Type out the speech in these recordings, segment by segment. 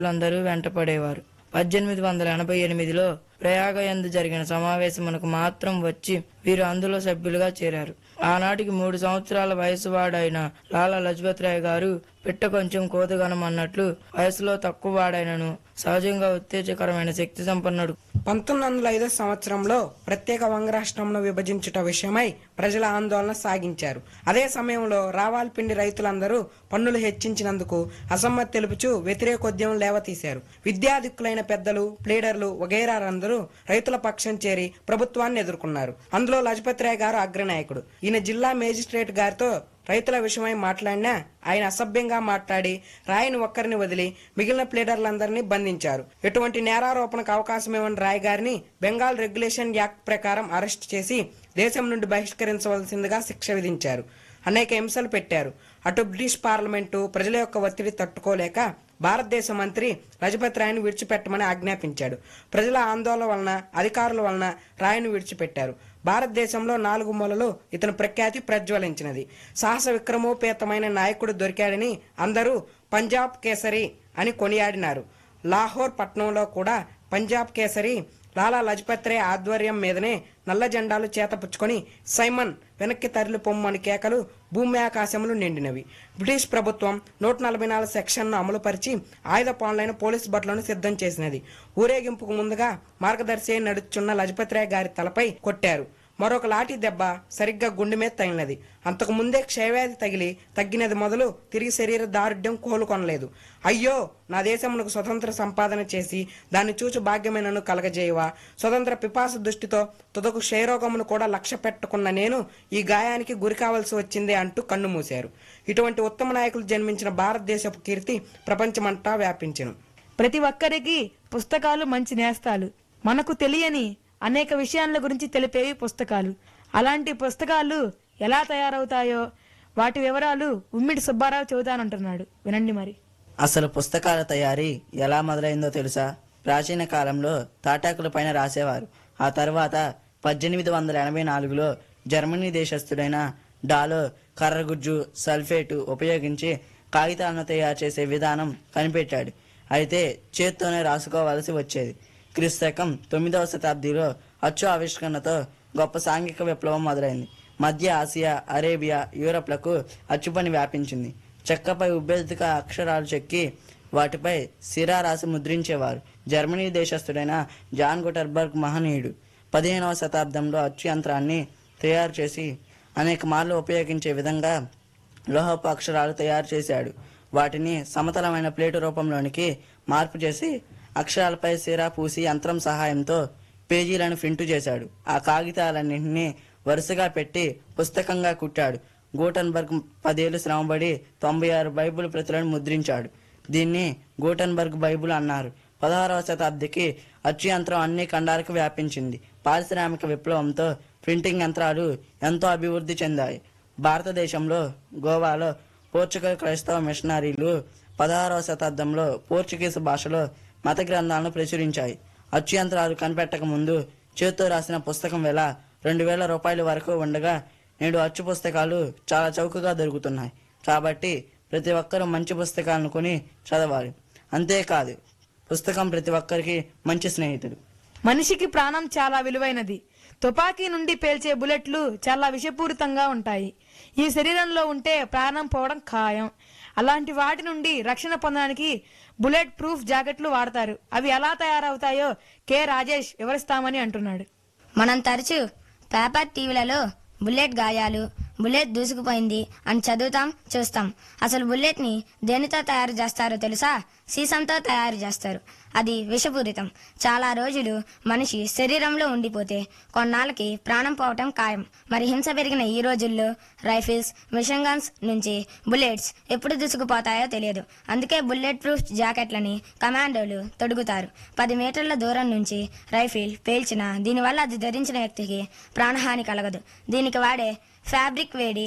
అందరూ వెంటపడేవారు పద్దెనిమిది వందల ఎనభై ఎనిమిదిలో ప్రయాగ యందు జరిగిన సమావేశమునకు మాత్రం వచ్చి వీరు అందులో సభ్యులుగా చేరారు ఆనాటికి మూడు సంవత్సరాల వయసు వాడైన లాలా లజపత్ రాయ్ గారు పిట్ట కొంచెం కోతగనం అన్నట్లు వయసులో తక్కువ వాడైనను సహజంగా ఉత్తేజకరమైన శక్తి సంపన్నుడు పంతొమ్మిది వందల ఐదో సంవత్సరంలో ప్రత్యేక వంగరాష్ట్రంను విభజించుట విషయమై ప్రజల ఆందోళన సాగించారు అదే సమయంలో రావాల్పిండి రైతులందరూ పన్నులు హెచ్చించినందుకు అసమ్మతి తెలుపుచూ వ్యతిరేకోద్యమం లేవతీశారు విద్యాధిక్కులైన పెద్దలు ప్లీడర్లు వగైరారందరూ రైతుల పక్షం చేరి ప్రభుత్వాన్ని ఎదుర్కొన్నారు అందులో లజపతి రాయ్ గారు అగ్రనాయకుడు ఈయన జిల్లా మేజిస్ట్రేట్ గారితో రైతుల విషయమై మాట్లాడినా ఆయన అసభ్యంగా మాట్లాడి రాయిని ఒక్కరిని వదిలి మిగిలిన ప్లేడర్లందరినీ బంధించారు ఎటువంటి నేరారోపణకు అవకాశం ఇవ్వని రాయ్ గారిని బెంగాల్ రెగ్యులేషన్ యాక్ట్ ప్రకారం అరెస్ట్ చేసి దేశం నుండి బహిష్కరించవలసిందిగా శిక్ష విధించారు అనేక హింసలు పెట్టారు అటు బ్రిటిష్ పార్లమెంటు ప్రజల యొక్క ఒత్తిడి తట్టుకోలేక భారతదేశ మంత్రి లజపత్ రాయ్ను విడిచిపెట్టమని ఆజ్ఞాపించాడు ప్రజల ఆందోళన వలన అధికారుల వలన రాయ్ను విడిచిపెట్టారు భారతదేశంలో నాలుగు మూలలు ఇతని ప్రఖ్యాతి ప్రజ్వలించినది సాహస విక్రమోపేతమైన నాయకుడు దొరికాడని అందరూ పంజాబ్ కేసరి అని కొనియాడినారు లాహోర్ పట్టణంలో కూడా పంజాబ్ కేసరి లాలా లజపత్ రాయ్ ఆధ్వర్యం మీదనే నల్ల జెండాలు చేతపుచ్చుకొని సైమన్ వెనక్కి తరలి పొమ్మని కేకలు భూమి ఆకాశములు నిండినవి బ్రిటిష్ ప్రభుత్వం నూట నలభై నాలుగు సెక్షన్ను అమలుపరిచి ఆయుధ పాలైన పోలీస్ బట్లను సిద్ధం చేసినది ఊరేగింపుకు ముందుగా మార్గదర్శి అయి నడుచున్న లజపత్ రాయ్ గారి తలపై కొట్టారు మరొక లాఠీ దెబ్బ సరిగ్గా గుండె మీద తగిలినది అంతకు ముందే క్షయవ్యాధి తగిలి తగ్గినది మొదలు తిరిగి శరీర దారుఢ్యం కోలుకొనలేదు అయ్యో నా దేశమునకు స్వతంత్ర సంపాదన చేసి దాన్ని చూచి భాగ్యమైనను కలగజేయవా స్వతంత్ర పిపాస దృష్టితో తుదకు క్షయరోగమును కూడా లక్ష్య పెట్టుకున్న నేను ఈ గాయానికి గురి కావలసి వచ్చిందే అంటూ కన్ను మూశారు ఇటువంటి ఉత్తమ నాయకులు జన్మించిన భారతదేశపు కీర్తి ప్రపంచమంతా వ్యాపించెను ప్రతి ఒక్కరికి పుస్తకాలు మంచి నేస్తాలు మనకు తెలియని అనేక విషయాల గురించి తెలిపేవి పుస్తకాలు అలాంటి పుస్తకాలు ఎలా తయారవుతాయో వాటి వివరాలు ఉమ్మిడి సుబ్బారావు చెబుతానంటున్నాడు వినండి మరి అసలు పుస్తకాల తయారీ ఎలా మొదలైందో తెలుసా ప్రాచీన కాలంలో తాటాకుల పైన రాసేవారు ఆ తర్వాత పద్దెనిమిది వందల ఎనభై నాలుగులో జర్మనీ దేశస్థుడైన డాలో కర్రగుజ్జు సల్ఫేటు ఉపయోగించి కాగితాలను తయారు చేసే విధానం కనిపెట్టాడు అయితే చేత్తోనే రాసుకోవాల్సి వచ్చేది క్రిస్తకం తొమ్మిదవ శతాబ్దిలో అచ్చు ఆవిష్కరణతో గొప్ప సాంఘిక విప్లవం మొదలైంది మధ్య ఆసియా అరేబియా యూరప్లకు అచ్చుపని వ్యాపించింది చెక్కపై ఉబ్బెత్తుక అక్షరాలు చెక్కి వాటిపై సిరా రాసి ముద్రించేవారు జర్మనీ దేశస్థుడైన జాన్ గుటర్బర్గ్ మహనీయుడు పదిహేనవ శతాబ్దంలో అచ్చు యంత్రాన్ని తయారు చేసి అనేక మార్లు ఉపయోగించే విధంగా లోహపు అక్షరాలు తయారు చేశాడు వాటిని సమతలమైన ప్లేటు రూపంలోనికి మార్పు చేసి అక్షరాలపై సిరా పూసి యంత్రం సహాయంతో పేజీలను ప్రింటు చేశాడు ఆ కాగితాలన్నింటినీ వరుసగా పెట్టి పుస్తకంగా కుట్టాడు గూటన్బర్గ్ పదేళ్లు శ్రమపడి తొంభై ఆరు బైబిల్ ప్రతులను ముద్రించాడు దీన్ని గూటన్బర్గ్ బైబిల్ అన్నారు పదహారవ శతాబ్దికి అచ్చు యంత్రం అన్ని ఖండాలకు వ్యాపించింది పారిశ్రామిక విప్లవంతో ప్రింటింగ్ యంత్రాలు ఎంతో అభివృద్ధి చెందాయి భారతదేశంలో గోవాలో పోర్చుగల్ క్రైస్తవ మిషనరీలు పదహారవ శతాబ్దంలో పోర్చుగీస్ భాషలో మత గ్రంథాలను ప్రచురించాయి అచ్చు యంత్రాలు కనిపెట్టక ముందు చేత్తో రాసిన పుస్తకం వెల రెండు వేల రూపాయల వరకు ఉండగా నేడు అచ్చు పుస్తకాలు చాలా చౌకగా దొరుకుతున్నాయి కాబట్టి ప్రతి ఒక్కరూ మంచి పుస్తకాలను కొని చదవాలి అంతేకాదు పుస్తకం ప్రతి ఒక్కరికి మంచి స్నేహితుడు మనిషికి ప్రాణం చాలా విలువైనది తుపాకీ నుండి పేల్చే బుల్లెట్లు చాలా విషపూరితంగా ఉంటాయి ఈ శరీరంలో ఉంటే ప్రాణం పోవడం ఖాయం అలాంటి వాటి నుండి రక్షణ పొందడానికి బుల్లెట్ ప్రూఫ్ జాకెట్లు వాడతారు అవి ఎలా తయారవుతాయో కె రాజేష్ వివరిస్తామని అంటున్నాడు మనం తరచూ పేపర్ టీవీలలో బుల్లెట్ గాయాలు బుల్లెట్ దూసుకుపోయింది అని చదువుతాం చూస్తాం అసలు బుల్లెట్ ని దేనితో తయారు చేస్తారో తెలుసా సీసంతో తయారు చేస్తారు అది విషపూరితం చాలా రోజులు మనిషి శరీరంలో ఉండిపోతే కొన్నాళ్ళకి ప్రాణం పోవటం ఖాయం మరి హింస పెరిగిన ఈ రోజుల్లో రైఫిల్స్ మిషన్ గన్స్ నుంచి బుల్లెట్స్ ఎప్పుడు దూసుకుపోతాయో తెలియదు అందుకే బుల్లెట్ ప్రూఫ్ జాకెట్లని కమాండోలు తొడుగుతారు పది మీటర్ల దూరం నుంచి రైఫిల్ పేల్చిన దీనివల్ల అది ధరించిన వ్యక్తికి ప్రాణహాని కలగదు దీనికి వాడే ఫ్యాబ్రిక్ వేడి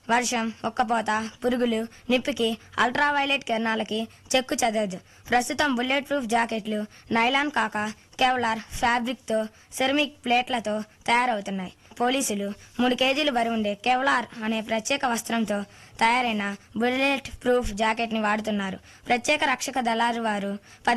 వర్షం ఒక్కపోత పురుగులు నిప్పికి అల్ట్రావైలెట్ కిరణాలకి చెక్కు చదవదు ప్రస్తుతం బుల్లెట్ ప్రూఫ్ జాకెట్లు నైలాన్ కాక కెవలార్ ఫ్యాబ్రిక్తో సెరమిక్ ప్లేట్లతో తయారవుతున్నాయి పోలీసులు మూడు కేజీలు బరువుండే కెవలార్ అనే ప్రత్యేక వస్త్రంతో తయారైన బుల్లెట్ ప్రూఫ్ జాకెట్ని వాడుతున్నారు ప్రత్యేక రక్షక దళారు వారు పది